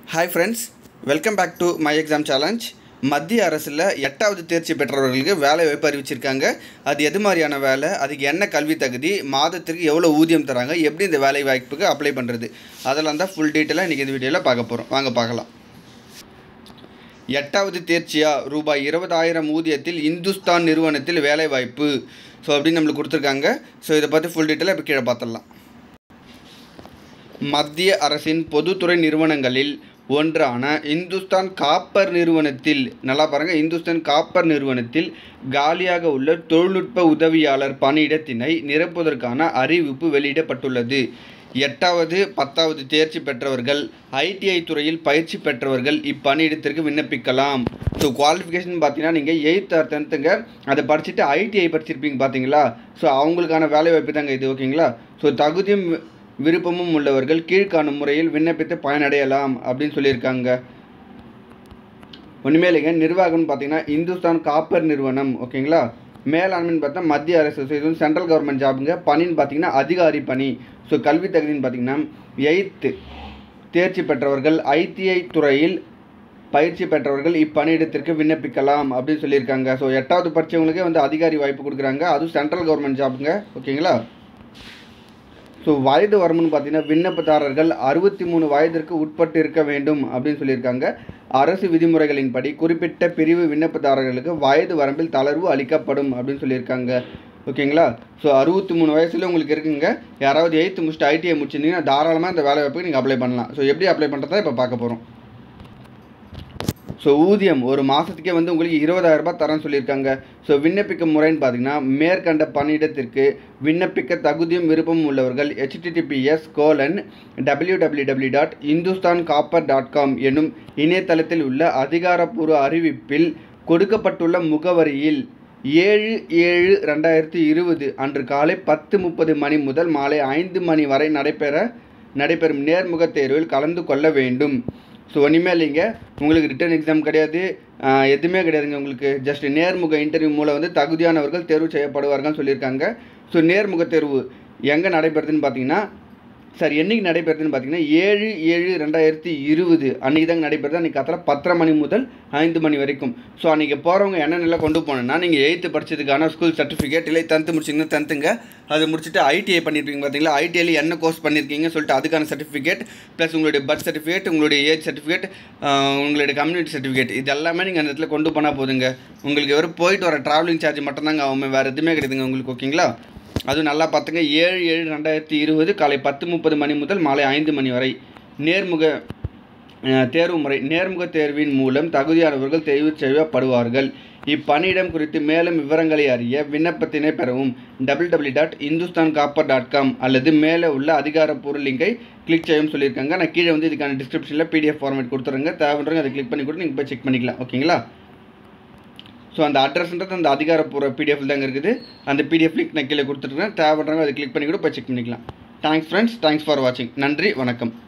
hi friends welcome back to my exam challenge மத்திய அரசில் எட்டாவது தேர்ச்சி பெற்றவர்களுக்கு வேலை வாய்ப்பு அறிவிச்சிருக்காங்க அது எது மாதிரியான வேலை அதுக்கு என்ன கல்வி தகுதி மாதத்திற்கு எவ்வளோ ஊதியம் தராங்க எப்படி இந்த வேலை வாய்ப்புக்கு அப்ளை பண்ணுறது அதெல்லாம் தான் ஃபுல் டீட்டெயிலாக இன்றைக்கி இந்த வீடியோவில் பார்க்க போகிறோம் வாங்க பார்க்கலாம் எட்டாவது தேர்ச்சியா ரூபாய் இருபதாயிரம் ஊதியத்தில் இந்துஸ்தான் நிறுவனத்தில் வேலை வாய்ப்பு ஸோ அப்படின்னு நம்மளுக்கு கொடுத்துருக்காங்க ஸோ இதை பற்றி ஃபுல் டீட்டெயிலாக இப்போ கீழே பார்த்துடலாம் மத்திய அரசின் பொதுத்துறை நிறுவனங்களில் ஒன்றான இந்துஸ்தான் காப்பர் நிறுவனத்தில் நல்லா பாருங்கள் இந்துஸ்தான் காப்பர் நிறுவனத்தில் காலியாக உள்ள தொழில்நுட்ப உதவியாளர் பணியிடத்தினை நிரப்புவதற்கான அறிவிப்பு வெளியிடப்பட்டுள்ளது எட்டாவது பத்தாவது தேர்ச்சி பெற்றவர்கள் ஐடிஐ துறையில் பயிற்சி பெற்றவர்கள் இப்பணியிடத்திற்கு விண்ணப்பிக்கலாம் ஸோ குவாலிஃபிகேஷன் பார்த்தீங்கன்னா நீங்கள் எயித் ஆர் டென்த்துங்க அதை படிச்சுட்டு ஐடிஐ படிச்சிருப்பீங்க பார்த்தீங்களா ஸோ அவங்களுக்கான வேலை வாய்ப்பு தாங்க இது ஓகேங்களா ஸோ தகுதியும் விருப்பமும் உள்ளவர்கள் கீழ்காணும் முறையில் விண்ணப்பித்து பயனடையலாம் அப்படின்னு சொல்லியிருக்காங்க ஒன்றுமே இல்லைங்க நிர்வாகம்னு பார்த்தீங்கன்னா இந்துஸ்தான் காப்பர் நிறுவனம் ஓகேங்களா மேலாண்மைன்னு பார்த்தா மத்திய அரசு ஸோ இது வந்து சென்ட்ரல் கவர்மெண்ட் ஜாபுங்க பணின்னு பார்த்தீங்கன்னா அதிகாரி பணி ஸோ கல்வி தகுதின்னு பார்த்தீங்கன்னா எயித்து தேர்ச்சி பெற்றவர்கள் ஐடிஐ துறையில் பயிற்சி பெற்றவர்கள் இப்பணியிடத்திற்கு விண்ணப்பிக்கலாம் அப்படின்னு சொல்லியிருக்காங்க ஸோ எட்டாவது படித்தவங்களுக்கே வந்து அதிகாரி வாய்ப்பு கொடுக்குறாங்க அதுவும் சென்ட்ரல் கவர்மெண்ட் ஜாபுங்க ஓகேங்களா ஸோ வயது வரம்புன்னு பார்த்தீங்கன்னா விண்ணப்பதாரர்கள் அறுபத்தி மூணு வயதிற்கு உட்பட்டு இருக்க வேண்டும் அப்படின்னு சொல்லியிருக்காங்க அரசு விதிமுறைகளின்படி குறிப்பிட்ட பிரிவு விண்ணப்பதாரர்களுக்கு வயது வரம்பில் தளர்வு அளிக்கப்படும் அப்படின்னு சொல்லியிருக்காங்க ஓகேங்களா ஸோ அறுபத்தி மூணு வயசில் உங்களுக்கு இருக்குங்க யாராவது எயித்து முடிச்சுட்டு ஐடிஐ முடிச்சிருந்தீங்கன்னா தாராளமாக இந்த வேலை வாய்ப்புக்கு நீங்கள் அப்ளை பண்ணலாம் ஸோ எப்படி அப்ளை பண்ணுறதா இப்போ பார்க்க போகிறோம் ஸோ ஊதியம் ஒரு மாதத்துக்கே வந்து உங்களுக்கு இருபதாயிரம் ரூபாய் தரேன்னு சொல்லியிருக்காங்க ஸோ விண்ணப்பிக்கும் முறைன்னு பார்த்தீங்கன்னா மேற்கண்ட பணியிடத்திற்கு விண்ணப்பிக்க தகுதியும் விருப்பமும் உள்ளவர்கள் HTTPS colon W W W dot Hindustan copper dot com என்னும் இணையதளத்தில் உள்ள அதிகாரப்பூர்வ அறிவிப்பில் கொடுக்கப்பட்டுள்ள முகவரியில் ஏழு ஏழு ரெண்டாயிரத்தி இருபது அன்று காலை பத்து முப்பது மணி முதல் மாலை ஐந்து மணி வரை நடைபெற நடைபெறும் நேர்முக தேர்வில் கலந்து கொள்ள வேண்டும் ஸோ ஒன்றுமே இல்லைங்க உங்களுக்கு ரிட்டன் எக்ஸாம் கிடையாது எதுவுமே கிடையாதுங்க உங்களுக்கு ஜஸ்ட் நேர்முக இன்டர்வியூ மூலம் வந்து தகுதியானவர்கள் தேர்வு செய்யப்படுவார்கள்னு சொல்லியிருக்காங்க ஸோ நேர்முக தேர்வு எங்கே நடைபெறுதுன்னு பார்த்தீங்கன்னா சார் என்றைக்கு நடைபெறுதுன்னு பார்த்தீங்கன்னா ஏழு ஏழு ரெண்டாயிரத்தி இருபது அன்றைக்கி தாங்க நடைபெறுது அன்றைக்கி காத்தில் பத்தரை மணி முதல் ஐந்து மணி வரைக்கும் ஸோ அன்றைக்கி போகிறவங்க என்னென்னலாம் கொண்டு போனோன்னா நீங்கள் எயித்து படிச்சதுக்கான ஸ்கூல் சர்டிஃபிகேட் இல்லை டென்த்து முடிச்சிங்கன்னா டென்த்துங்க அது முடிச்சுட்டு ஐடிஐ பண்ணியிருப்பீங்க பார்த்தீங்களா ஐடிஐயில் என்ன கோர்ஸ் பண்ணியிருக்கீங்க சொல்லிட்டு அதுக்கான சர்டிஃபிகேட் ப்ளஸ் உங்களுடைய பர்த் சர்டிஃபிகேட் உங்களுடைய ஏஜ் சர்டிஃபிகேட் உங்களுடைய கம்யூனிட்டி சர்டிஃபிகேட் இது எல்லாமே நீங்கள் அந்த இடத்துல கொண்டு போனால் போதுங்க உங்களுக்கு வெறும் போயிட்டு வர ட்ராவலிங் சார்ஜ் மட்டும்தாங்க ஆகும் வேறு எதுவுமே கிடையாதுங்க உங்களுக்கு ஓகேங்களா அதுவும் நல்லா பார்த்துங்க ஏழு ஏழு ரெண்டாயிரத்தி இருபது காலை பத்து முப்பது மணி முதல் மாலை ஐந்து மணி வரை நேர்முக தேர்வு முறை நேர்முக தேர்வின் மூலம் தகுதியானவர்கள் தேர்வு செய்யப்படுவார்கள் இப்பணியிடம் குறித்து மேலும் விவரங்களை அறிய விண்ணப்பத்தினை பெறவும் W W dot Hindustan copper dot com அல்லது மேலே உள்ள அதிகாரப்பூர்வ லிங்கை கிளிக் செய்யவும் சொல்லியிருக்காங்க நான் கீழே வந்து இதுக்கான டிஸ்கிரிப்ஷனில் பிடிஎஃப் ஃபார்மேட் கொடுத்துருங்க தேவைன்றவங்க அதை கிளிக் பண்ணி கூட நீங்கள் போய் செக் பண்ணிக்கலாம் ஓகேங்களா ஸோ அந்த அட்ரஸ்ன்றது அந்த அதிகாரப்பூர்வ பிடிஎஃப் தாங்க இருக்குது அந்த பிடிஎஃப் லிங்க் நான் கீழே கொடுத்துருக்கேன் தேவைப்படுறவங்க அதை கிளிக் பண்ணி கூட போய் செக் பண்ணிக்கலாம் தேங்க்ஸ் ஃப்ரெண்ட்ஸ் தேங்க்ஸ் ஃபார் வாட்சிங் நன்றி வணக்கம்